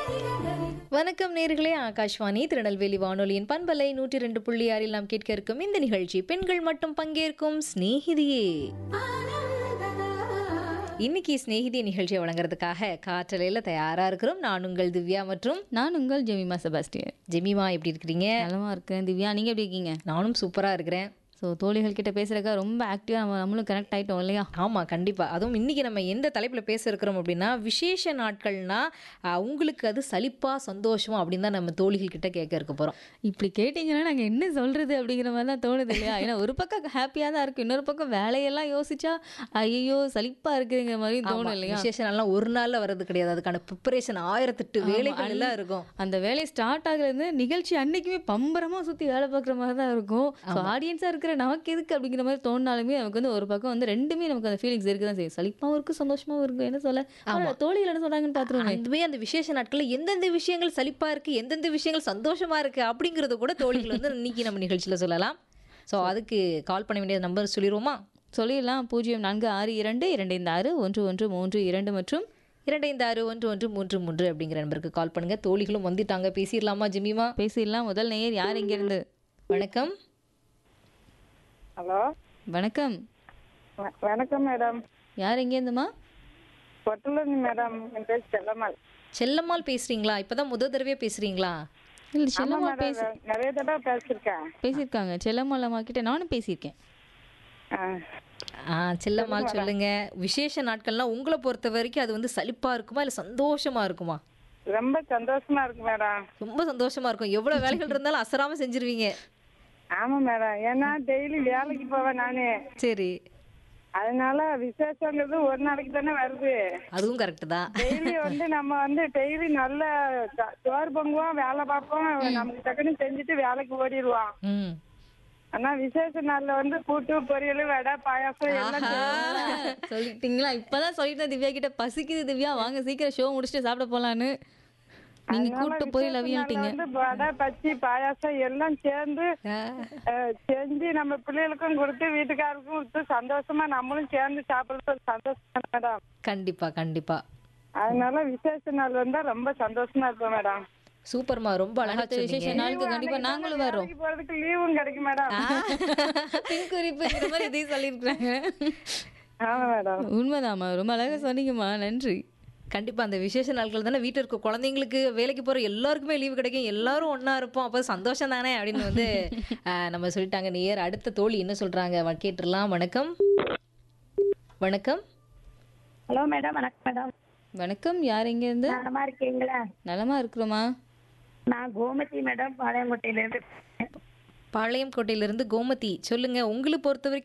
வணக்கம் நேர்களே ஆகாஷ்வாணி திருநெல்வேலி வானொலியின் பண்பலை நூற்றி ரெண்டு புள்ளி ஆறில் நாம் கேட்க இருக்கும் இந்த நிகழ்ச்சி பெண்கள் மட்டும் பங்கேற்கும் சிநேகிதியே இன்னைக்கு சிநேகிதி நிகழ்ச்சியை வழங்குறதுக்காக காற்றலையில் தயாரா இருக்கிறோம் நான் உங்கள் திவ்யா மற்றும் நான் உங்கள் ஜெமிமா செபாஸ்டியன் ஜெமிமா எப்படி இருக்கிறீங்க நலமா இருக்கேன் திவ்யா நீங்க எப்படி இருக்கீங்க நானும் சூப்பரா இருக்கிறேன் ஸோ தோழிகள் கிட்ட பேசுறதுக்கா ரொம்ப ஆக்டிவா நம்ம நம்மளும் கனெக்ட் ஆயிட்டோம் இல்லையா ஆமா கண்டிப்பா அதுவும் இன்னைக்கு நம்ம எந்த தலைப்புல பேச இருக்கிறோம் அப்படின்னா விசேஷ நாட்கள்னா அஹ், உங்களுக்கு அது சலிப்பா சந்தோஷமா அப்படின்னு தான் நம்ம தோழிகள் கிட்ட கேட்க இருக்க போறோம் இப்படி கேட்டிங்கன்னா நாங்கள் என்ன சொல்றது அப்படிங்கிற மாதிரி தான் தோணுது இல்லையா ஏன்னா ஒரு பக்கம் ஹாப்பியாக தான் இருக்கு இன்னொரு பக்கம் வேலையெல்லாம் யோசிச்சா ஐயோ சலிப்பா இருக்குங்கிற மாதிரி தோணும் இல்லையா விசேஷ நாள்லாம் ஒரு நாள்ல வர்றது கிடையாது அதுக்கான ப்ரிப்பரேஷன் ஆயிரத்தெட்டு வேலைகள் எல்லாம் இருக்கும் அந்த வேலை ஸ்டார்ட் ஆகுறது நிகழ்ச்சி அன்னைக்குமே பம்பரமா சுத்தி வேலை பார்க்குற மாதிரி தான் இருக்கும் ஸோ ஆடியன்ஸா இருக்கிற நமக்கு எதுக்கு அப்படிங்கிற மாதிரி தோணினாலுமே நமக்கு வந்து ஒரு பக்கம் வந்து ரெண்டுமே நமக்கு அந்த ஃபீலிங்ஸ் இருக்கு தான் செய்யும் சலிப்பாவும் இருக்கு சந்தோஷமாவும் இருக்கும் என்ன சொல்ல ஆனா, தோழிகள் என்ன சொல்றாங்கன்னு பார்த்துருவோமே அதுவே அந்த விசேஷ நாட்கள்ல எந்தெந்த விஷயங்கள் சலிப்பா இருக்கு எந்தெந்த விஷயங்கள் சந்தோஷமா இருக்கு அப்படிங்கறது கூட தோழிகள் வந்து இன்னைக்கு நம்ம நிகழ்ச்சியில சொல்லலாம் ஸோ அதுக்கு கால் பண்ண வேண்டிய நம்பர் சொல்லிடுவோமா சொல்லிடலாம் பூஜ்ஜியம் நான்கு ஆறு இரண்டு இரண்டு இந்த ஆறு ஒன்று ஒன்று மூன்று இரண்டு மற்றும் இரண்டு ஐந்து ஆறு ஒன்று ஒன்று மூன்று மூன்று அப்படிங்கிற நம்பருக்கு கால் பண்ணுங்க தோழிகளும் வந்துட்டாங்க பேசிடலாமா ஜிமிமா பேசிடலாம் முதல் நேயர் யார் இங்கிருந்து வணக்கம் ஹலோ வணக்கம் வ- வணக்கம் மேடம் யார் எங்கேருந்துமா பொட்டலூர் மேடம் என் பேர் செல்லம்மாள் செல்லம்மாள் பேசுறீங்களா இப்பதான் முதல் தடவையா பேசுறீங்களா இல்லை ஆமா செல்லம்மா மேடம் பேசி நான் நிறைய தடவை பேசியிருக்கேன் பேசியிருக்காங்க செல்லம்மாளம்மா கிட்ட நானும் பேசியிருக்கேன் ஆ. ஆ செல்லம்மாள் சொல்லுங்க விசேஷ நாட்கள்லாம் உங்களை பொறுத்த வரைக்கும் அது வந்து சலிப்பா இருக்குமா இல்ல சந்தோஷமா இருக்குமா ரொம்ப சந்தோஷமா இருக்கு மேடம் ரொம்ப சந்தோஷமா இருக்கும் எவ்வளவு வேலைகள் இருந்தாலும் அசராம செஞ்சிருவீங்க ஆமா மேடம் ஏன்னா டெய்லி வேலைக்கு போவேன் நானு சரி அதனால விசேஷங்கிறது ஒரு நாளைக்கு தானே வருது அதுவும் கரெக்ட் தான் டெய்லி வந்து நம்ம வந்து டெய்லி நல்ல ச- சோறு பொங்குவோம் வேலை பார்ப்போம் நமக்கு டக்குன்னு செஞ்சுட்டு வேலைக்கு ஓடிடுவோம் ம் ஆனா விசேஷ நாள்ல வந்து கூட்டு பொரியல் வடை பாயாசம் எல்லாம் செய்வோம். சொல்லிட்டீங்களா இப்பதான் சொல்லிட்டேன் திவ்யா கிட்ட பசிக்குது திவ்யா வாங்க சீக்கிரம் ஷோ முடிச்சுட்டு சாப்பிட போலான்னு நீங்க அதனால கூட்டு போய் விசேஷ லவியான்ட்டீங்க நாள்ல வந்து வடை பச்சி பாயாசம் எல்லாம் சேர்ந்து அஹ், செஞ்சு நம்ம பிள்ளைகளுக்கும் கொடுத்து வீட்டுக்காருக்கும் கொடுத்து சந்தோஷமா நம்மளும் சேர்ந்து சாப்பிடுறது ஒரு சந்தோஷம் மேடம் கண்டிப்பா கண்டிப்பா அதனால விசேஷ நாள் வந்தா ரொம்ப சந்தோஷமா இருப்போம் மேடம் சூப்பர்மா ரொம்ப அழகா அடுத்த விசேஷ சொன்னீங்க நாளுக்கு கண்டிப்பா நாங்களும் வரோம் வேலைக்கு போறதுக்கு லீவும் கிடைக்கும் மேடம் பின் குறிப்புங்கிற மாதிரி இதையும் சொல்லியிருக்காங்க ஆமா மேடம் உண்மைதாம்மா ரொம்ப அழகா சொன்னீங்கம்மா நன்றி கண்டிப்பா அந்த விசேஷ நாட்கள் தானே வீட்டில் இருக்க குழந்தைங்களுக்கு வேலைக்கு போற எல்லாருக்குமே லீவு கிடைக்கும் எல்லாரும் ஒண்ணா இருப்போம் அப்போ சந்தோஷம் தானே அப்படின்னு வந்து ஆஹ், நம்ம சொல்லிட்டாங்க நேயர் அடுத்த தோழி என்ன சொல்றாங்க வ- கேட்டுடலாம் வணக்கம் வணக்கம் ஹலோ மேடம் வணக்கம் மேடம் வணக்கம் யார் எங்க இருந்து நலமா இருக்கீங்களா நலமா இருக்கிறோமா நான் கோமதி மேடம் பாளையங்கோட்டையில இருந்து பாளையம் கோட்டையிலிருந்து கோமதி சொல்லுங்க உங்களை பொறுத்த வரைக்கும்